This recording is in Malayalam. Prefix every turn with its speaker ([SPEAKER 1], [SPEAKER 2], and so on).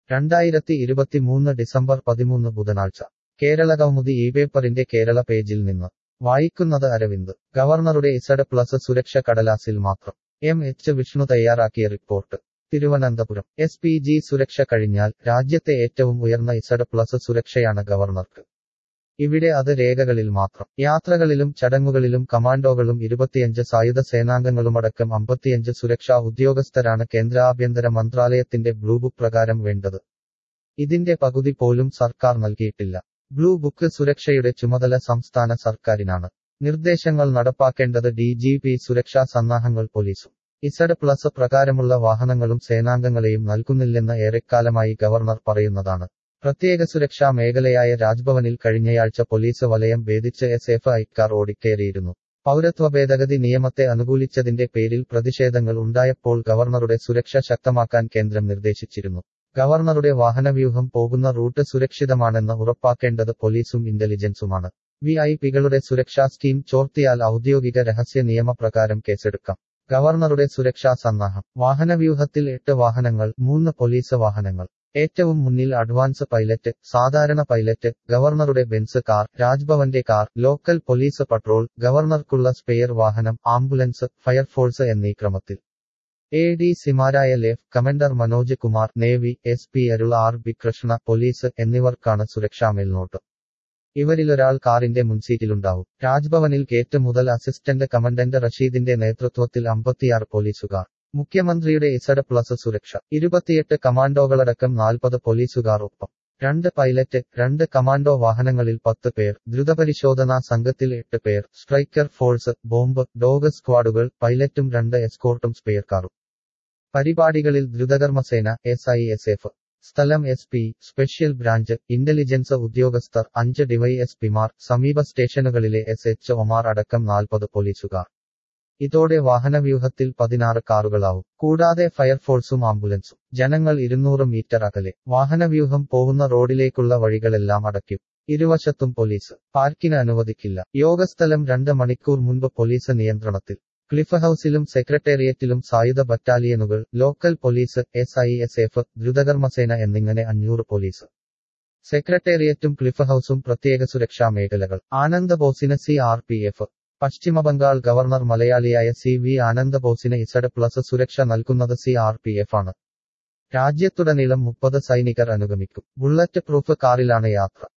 [SPEAKER 1] രണ്ടായിരത്തി ഇരുപത്തിമൂന്ന് ഡിസംബർ പതിമൂന്ന് ബുധനാഴ്ച കേരളകൗമുദി ഈ പേപ്പറിന്റെ കേരള പേജിൽ നിന്ന് വായിക്കുന്നത് അരവിന്ദ് ഗവർണറുടെ ഇസഡ് പ്ലസ് സുരക്ഷ കടലാസിൽ മാത്രം എം എച്ച് വിഷ്ണു തയ്യാറാക്കിയ report Thiruvananthapuram S P G സുരക്ഷ കഴിഞ്ഞാൽ രാജ്യത്തെ ഏറ്റവും ഉയർന്ന ഇസഡ് പ്ലസ് സുരക്ഷയാണ് ഗവർണർക്ക് ഇവിടെ അത് രേഖകളിൽ മാത്രം യാത്രകളിലും ചടങ്ങുകളിലും കമാൻഡോകളും ഇരുപത്തിയഞ്ച് സായുധ സേനാംഗങ്ങളുമടക്കം അമ്പത്തിയഞ്ച് സുരക്ഷാ ഉദ്യോഗസ്ഥരാണ് കേന്ദ്ര ആഭ്യന്തര മന്ത്രാലയത്തിന്റെ ബ്ലൂ ബുക്ക് പ്രകാരം വേണ്ടത് ഇതിന്റെ പകുതി പോലും സർക്കാർ നൽകിയിട്ടില്ല ബ്ലൂ ബുക്ക് സുരക്ഷയുടെ ചുമതല സംസ്ഥാന സർക്കാരിനാണ് നിർദ്ദേശങ്ങൾ നടപ്പാക്കേണ്ടത് ഡി ജി പി സുരക്ഷാ സന്നാഹങ്ങൾ പോലീസും ഇസഡ് പ്ലസ് പ്രകാരമുള്ള വാഹനങ്ങളും സേനാംഗങ്ങളെയും നൽകുന്നില്ലെന്ന് ഏറെക്കാലമായി ഗവർണർ പറയുന്നതാണ് പ്രത്യേക സുരക്ഷാ മേഖലയായ രാജ്ഭവനിൽ കഴിഞ്ഞയാഴ്ച പോലീസ് വലയം ഭേദിച്ച് എസ് എഫ് ഐക്കാർ ഓടിക്കേറിയിരുന്നു പൗരത്വ ഭേദഗതി നിയമത്തെ അനുകൂലിച്ചതിന്റെ പേരിൽ പ്രതിഷേധങ്ങൾ ഉണ്ടായപ്പോൾ ഗവർണറുടെ സുരക്ഷ ശക്തമാക്കാൻ കേന്ദ്രം നിർദ്ദേശിച്ചിരുന്നു ഗവർണറുടെ വാഹനവ്യൂഹം പോകുന്ന റൂട്ട് സുരക്ഷിതമാണെന്ന് ഉറപ്പാക്കേണ്ടത് പോലീസും ഇന്റലിജൻസുമാണ് വി ഐ പികളുടെ സുരക്ഷാ സ്കീം ചോർത്തിയാൽ ഔദ്യോഗിക രഹസ്യ നിയമപ്രകാരം കേസെടുക്കാം ഗവർണറുടെ സുരക്ഷാ സന്നാഹം വാഹനവ്യൂഹത്തിൽ എട്ട് വാഹനങ്ങൾ മൂന്ന് പോലീസ് വാഹനങ്ങൾ ഏറ്റവും മുന്നിൽ അഡ്വാൻസ് പൈലറ്റ് സാധാരണ പൈലറ്റ് ഗവർണറുടെ ബെൻസ് കാർ രാജ്ഭവന്റെ കാർ ലോക്കൽ പോലീസ് പട്രോൾ ഗവർണർക്കുള്ള സ്പെയർ വാഹനം ആംബുലൻസ് ഫയർഫോഴ്സ് എന്നീ ക്രമത്തിൽ എ ഡി സിമാരായ ലെഫ് commander Manoj Kumar navy S P Arul R B Krishna police എന്നിവർക്കാണ് സുരക്ഷാ മേൽനോട്ടം ഇവരിലൊരാൾ കാറിന്റെ മുൻസീറ്റിലുണ്ടാവും രാജ്ഭവനിൽ ഗേറ്റ് മുതൽ അസിസ്റ്റന്റ് കമൻഡന്റ് റഷീദിന്റെ നേതൃത്വത്തിൽ അമ്പത്തിയാറ് പോലീസുകാർ മുഖ്യമന്ത്രിയുടെ ഇസഡ് പ്ലസ് സുരക്ഷ ഇരുപത്തിയെട്ട് കമാൻഡോകളടക്കം നാൽപ്പത് പോലീസുകാർ ഒപ്പം രണ്ട് പൈലറ്റ് രണ്ട് കമാൻഡോ വാഹനങ്ങളിൽ പത്ത് പേർ ദ്രുതപരിശോധനാ സംഘത്തിൽ എട്ട് പേർ സ്ട്രൈക്കർ ഫോഴ്സ് ബോംബ് ഡോഗ് സ്ക്വാഡുകൾ പൈലറ്റും രണ്ട് എസ്കോർട്ടും സ്പെയർ കാറും പരിപാടികളിൽ ദ്രുതകർമ്മസേന എസ് ഐ എസ് എഫ് സ്ഥലം S P special branch intelligence ഉദ്യോഗസ്ഥർ അഞ്ച് ഡിവൈഎസ്പിമാർ സമീപ സ്റ്റേഷനുകളിലെ എസ് എച്ച് ഒമാർ അടക്കം നാൽപ്പത് പോലീസുകാർ ഇതോടെ വാഹനവ്യൂഹത്തിൽ പതിനാറ് കാറുകളാവും കൂടാതെ ഫയർഫോഴ്സും ആംബുലൻസും ജനങ്ങൾ ഇരുന്നൂറ് മീറ്റർ അകലെ വാഹനവ്യൂഹം പോകുന്ന റോഡിലേക്കുള്ള വഴികളെല്ലാം അടയ്ക്കും ഇരുവശത്തും പോലീസ് പാർക്കിന് അനുവദിക്കില്ല യോഗസ്ഥലം രണ്ട് മണിക്കൂർ മുൻപ് പോലീസ് നിയന്ത്രണത്തിൽ ക്ലിഫ് ഹൌസിലും സെക്രട്ടേറിയറ്റിലും സായുധ ബറ്റാലിയനുകൾ local police S I S F ദ്രുതകർമ്മസേന എന്നിങ്ങനെ അഞ്ഞൂറ് പോലീസ് സെക്രട്ടേറിയറ്റും ക്ലിഫ് ഹൌസും പ്രത്യേക സുരക്ഷാ മേഖലകൾ ആനന്ദബോസിന് സി ആർ പി എഫ് പശ്ചിമബംഗാൾ ഗവർണർ മലയാളിയായ സി വി ആനന്ദബോസിന് ഇസഡ് പ്ലസ് സുരക്ഷ നൽകുന്നത് സി ആർ പി എഫ് ആണ് രാജ്യത്തുടനീളം മുപ്പത് സൈനികർ അനുഗമിക്കും ബുള്ളറ്റ് പ്രൂഫ് കാറിലാണ് യാത്ര